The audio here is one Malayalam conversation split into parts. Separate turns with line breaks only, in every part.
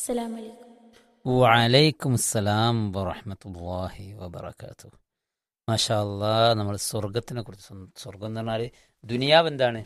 അസ്സലാമലൈക്കും
വലൈക്കും അസ്സലാം വറഹമത്തല്ലാഹി വബർക്കാത്തു മാഷാ അല്ലാ നമ്മൾ സ്വർഗത്തിനെ കുറിച്ച് സം- സ്വർഗം എന്ന് പറഞ്ഞാൽ ദുനിയാവ് എന്താണ്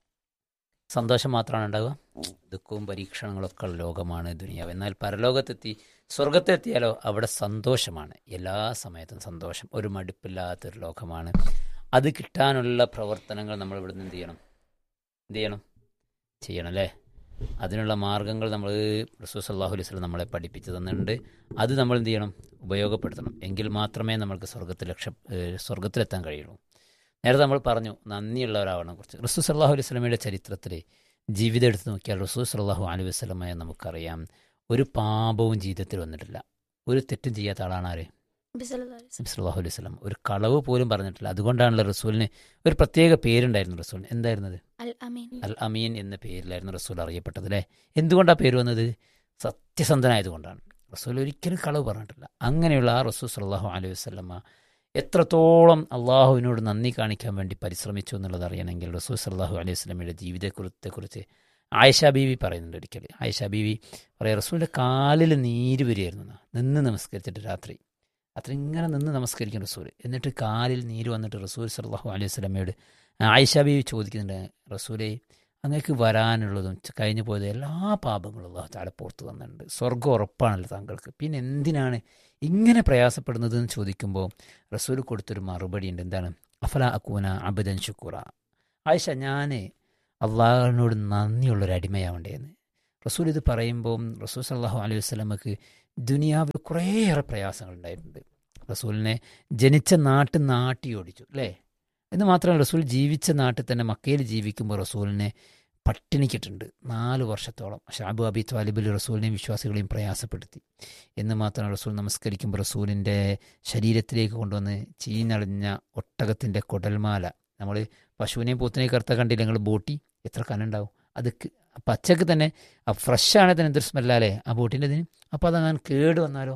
സന്തോഷം മാത്രമാണ് ഉണ്ടാവുക ദുഃഖവും പരീക്ഷണങ്ങളൊക്കെ ഉള്ള ലോകമാണ് ദുനിയാവ് എന്നാൽ പരലോകത്തെത്തി സ്വർഗത്തെത്തിയാലോ അവിടെ സന്തോഷമാണ് എല്ലാ സമയത്തും സന്തോഷം ഒരു മടുപ്പില്ലാത്തൊരു ലോകമാണ് അത് കിട്ടാനുള്ള പ്രവർത്തനങ്ങൾ നമ്മൾ ഇവിടുന്ന് എന്ത് ചെയ്യണം എന്ത് ചെയ്യണം ചെയ്യണം അല്ലേ അതിനുള്ള മാർഗങ്ങൾ നമ്മൾ റസൂൽ സല്ലാഹു അലൈഹി സ്വലം നമ്മളെ പഠിപ്പിച്ചു തന്നിട്ടുണ്ട് അത് നമ്മൾ എന്ത് ചെയ്യണം ഉപയോഗപ്പെടുത്തണം എങ്കിൽ മാത്രമേ നമ്മൾക്ക് സ്വർഗത്തിൽ ലക്ഷ ഏഹ് സ്വർഗത്തിലെത്താൻ കഴിയുള്ളൂ നേരത്തെ നമ്മൾ പറഞ്ഞു നന്ദിയുള്ളവരാവണം കുറിച്ച് റസൂൽ സല്ലാഹു അലൈഹി സ്വലമയുടെ ചരിത്രത്തിൽ ജീവിതം എടുത്ത് നോക്കിയാൽ റസൂൽ സല്ലാഹു അലൈഹി വസ്ലമയെ നമുക്കറിയാം ഒരു പാപവും ജീവിതത്തിൽ വന്നിട്ടില്ല ഒരു തെറ്റും ചെയ്യാത്ത ആളാണ് ആര്
നബി സല്ലല്ലാഹു അലൈഹി വസല്ലം.
നബി സല്ലല്ലാഹു അലൈഹി വസല്ലം ഒരു കളവ് പോലും പറഞ്ഞിട്ടില്ല അതുകൊണ്ടാണല്ലോ റസൂലിന് ഒരു പ്രത്യേക പേരുണ്ടായിരുന്നു റസൂലിന് എന്തായിരുന്നത്
അൽ അമീൻ
അൽ അമീൻ എന്ന പേരിലായിരുന്നു റസൂൽ അറിയപ്പെട്ടത് അല്ലേ എന്തുകൊണ്ടാണ് പേര് വന്നത് സത്യസന്ധനായതുകൊണ്ടാണ് റസൂൽ ഒരിക്കലും കളവ് പറഞ്ഞിട്ടില്ല അങ്ങനെയുള്ള ആ റസൂൽ സല്ലാഹു അലൈഹി വസ്ലമ്മ എത്രത്തോളം അള്ളാഹുവിനോട് നന്ദി കാണിക്കാൻ വേണ്ടി പരിശ്രമിച്ചു എന്നുള്ളത് അറിയണമെങ്കിൽ റസൂൽ സല്ലാഹു അലൈഹി വസ്ലമയുടെ ജീവിതത്തെക്കുറിച്ച് ആയിഷ ബീവി പറയുന്നുണ്ട് ഒരിക്കൽ ആയിഷ ബീവി പറയാം റസൂലിൻ്റെ കാലിൽ നീര് വരികയായിരുന്നു എന്നാ. നിന്ന് നമസ്കരിച്ചിട്ട് രാത്രി അത്ര ഇങ്ങനെ നിന്ന് നമസ്കരിക്കും റസൂൽ എന്നിട്ട് കാലിൽ നീര് വന്നിട്ട് റസൂൽ സല്ലാഹു അലൈഹി വസ്ലമയോട് ആയിഷ ബീവി ചോദിക്കുന്നുണ്ട് റസൂലെ അങ്ങേക്ക് വരാനുള്ളതും ച- കഴിഞ്ഞു പോയത് എല്ലാ പാപങ്ങളും അള്ളാഹു താഴെ പുറത്തു തന്നിട്ടുണ്ട് സ്വർഗ്ഗം ഉറപ്പാണല്ലോ താങ്കൾക്ക് പിന്നെ എന്തിനാണ് ഇങ്ങനെ പ്രയാസപ്പെടുന്നത് എന്ന് ചോദിക്കുമ്പോൾ റസൂൽ കൊടുത്തൊരു മറുപടി ഉണ്ട് എന്താണ് അഫല അക്കൂന അബദൻ ഷുക്കൂറ ആയിഷ ഞാൻ അള്ളാഹുവിനോട് നന്ദിയുള്ളൊരു അടിമയാവണ്ടേന്ന് റസൂൽ ഇത് പറയുമ്പോൾ റസൂൽ സല്ലാഹു അലൈഹി വസ്ലമക്ക് ദുനിയാവിൽ കുറേയേറെ പ്രയാസങ്ങൾ ഉണ്ടായിട്ടുണ്ട് റസൂലിനെ ജനിച്ച നാട്ടിൽ നാട്ടി ഓടിച്ചു അല്ലേ എന്ന് മാത്രമല്ല റസൂൽ ജീവിച്ച നാട്ടിൽ തന്നെ മക്കയിൽ ജീവിക്കുമ്പോൾ റസൂലിനെ പട്ടിണിക്കിട്ടുണ്ട് നാല് വർഷത്തോളം ഷാബു അബി ത്വാലിബിൽ റസൂലിനെയും വിശ്വാസികളെയും പ്രയാസപ്പെടുത്തി എന്ന് മാത്രമല്ല റസൂൽ നമസ്കരിക്കുമ്പോൾ റസൂലിൻ്റെ ശരീരത്തിലേക്ക് കൊണ്ടുവന്ന് ചീഞ്ഞളിഞ്ഞ ഒട്ടകത്തിൻ്റെ കുടൽമാല നമ്മൾ പശുവിനെയും പൂത്തിനെയും കറുത്ത കണ്ടില്ല നിങ്ങൾ ബോട്ടി എത്ര കനുണ്ടാവും അത് ക- പച്ചക്ക് തന്നെ ഫ്രഷ് ആണ് തന്നെ എന്തൊരു സ്മെല്ലല്ലേ ആ ബോട്ടിൻ്റെ ഇതിന് അപ്പോൾ അതങ്ങനെ കേട് വന്നാലോ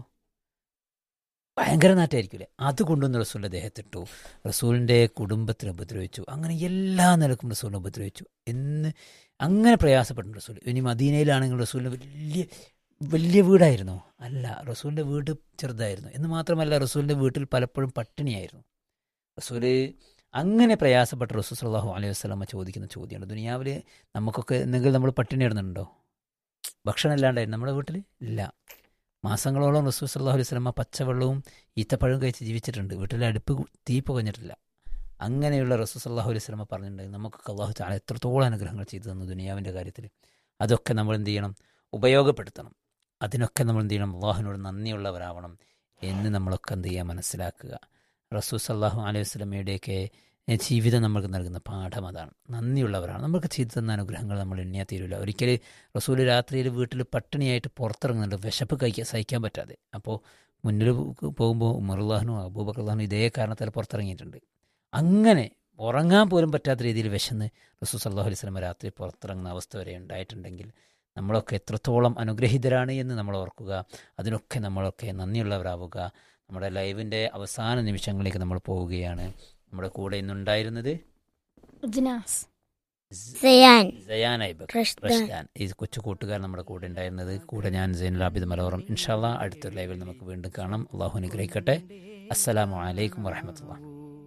ഭയങ്കര നാറ്റായിരിക്കില്ലേ അത് കൊണ്ടുവന്ന് റസൂലിൻ്റെ ദേഹത്തിട്ടു റസൂലിൻ്റെ കുടുംബത്തിന് ഉപദ്രവിച്ചു അങ്ങനെ എല്ലാ നിലക്കും റസൂലിനെ ഉപദ്രവിച്ചു എന്ന് അങ്ങനെ പ്രയാസപ്പെട്ടു റസൂൽ ഇനി മദീനയിലാണെങ്കിൽ റസൂലിന് വലിയ വലിയ വീടായിരുന്നു അല്ല റസൂലിൻ്റെ വീട് ചെറുതായിരുന്നു എന്ന് മാത്രമല്ല റസൂലിൻ്റെ വീട്ടിൽ പലപ്പോഴും പട്ടിണിയായിരുന്നു റസൂല് അങ്ങനെ പ്രയാസപ്പെട്ട റസൂൽ സല്ലാഹു അലൈഹി വസ്ലമ ചോദിക്കുന്ന ചോദ്യമാണ് ദുനിയാവിൽ നമുക്കൊക്കെ എന്തെങ്കിലും നമ്മൾ പട്ടിണി ഇടുന്നുണ്ടോ ഭക്ഷണം ഇല്ലാണ്ടായിരുന്നു നമ്മുടെ വീട്ടിൽ ഇല്ല മാസങ്ങളോളം റസൂൽ സല്ലാഹു അലൈഹി സ്വലമ പച്ചവെള്ളവും ഈത്തപ്പഴവും കഴിച്ച് ജീവിച്ചിട്ടുണ്ട് വീട്ടിലെ അടുപ്പ് കു- തീ പുകഞ്ഞിട്ടില്ല അങ്ങനെയുള്ള റസൂൽ സല്ലാഹു അലൈഹി സ്വലമ പറഞ്ഞിട്ടുണ്ട് നമുക്കൊക്കെ അള്ളാഹു താല എത്രത്തോളം അനുഗ്രഹങ്ങൾ ചെയ്തു തന്നു ദുനിയാവിൻ്റെ കാര്യത്തിൽ അതൊക്കെ നമ്മൾ എന്ത് ചെയ്യണം ഉപയോഗപ്പെടുത്തണം അതിനൊക്കെ നമ്മൾ എന്ത് ചെയ്യണം അള്ളാഹുവിനോട് നന്ദിയുള്ളവരാവണം എന്ന് നമ്മളൊക്കെ എന്ത് ചെയ്യുക മനസ്സിലാക്കുക റസൂൽ സല്ലാഹു അലൈഹി സ്വലമയുടെയൊക്കെ ഏഹ്, ജീവിതം നമുക്ക് നൽകുന്ന പാഠം അതാണ് നന്ദിയുള്ളവരാണ് നമുക്ക് ചെയ്തു തന്ന അനുഗ്രഹങ്ങൾ നമ്മൾ എണ്ണിയാൽ തീരില്ല ഒരിക്കൽ റസൂൽ രാത്രിയിൽ വീട്ടിൽ പട്ടിണിയായിട്ട് പുറത്തിറങ്ങുന്നുണ്ട് വിശപ്പ് കഴിക്കാൻ സഹിക്കാൻ പറ്റാതെ അപ്പോൾ മുന്നിൽ പോകുമ്പോൾ ഉമറുല്ലാഹനും അബൂബക്കർലാഹനും ഇതേ കാരണത്താൽ പുറത്തിറങ്ങിയിട്ടുണ്ട് അങ്ങനെ ഉറങ്ങാൻ പോലും പറ്റാത്ത രീതിയിൽ വിശന്ന് റസൂൽ സല്ലാഹു അലൈഹി സ്വലമ രാത്രി പുറത്തിറങ്ങുന്ന അവസ്ഥ വരെ ഉണ്ടായിട്ടുണ്ടെങ്കിൽ നമ്മളൊക്കെ എത്രത്തോളം അനുഗ്രഹീതരാണ് എന്ന് നമ്മൾ ഓർക്കുക അതിനൊക്കെ നമ്മളൊക്കെ നന്ദിയുള്ളവരാവുക നമ്മുടെ ലൈവിൻ്റെ അവസാന നിമിഷങ്ങളിലേക്ക് നമ്മൾ പോവുകയാണ് നമ്മുടെ കൂടെ ഇന്നുണ്ടായിരുന്നത്
ജിനാസ്
സയാൻ
സയാൻ ഐബക്
റഷ്ദാൻ
റഷ്ദാൻ ഈ കൊച്ചു കൂട്ടുകാർ നമ്മുടെ കൂടെ ഉണ്ടായിരുന്നത് കൂടെ ഞാൻ സൈനുൽ ആബിദ് മലോറം ഇൻഷാല്ല അടുത്തൊരു ലൈവിൽ നമുക്ക് വീണ്ടും കാണാം അള്ളാഹു അനുഗ്രഹിക്കട്ടെ അസ്സലാമു അലൈക്കും വറഹമത്തുള്ള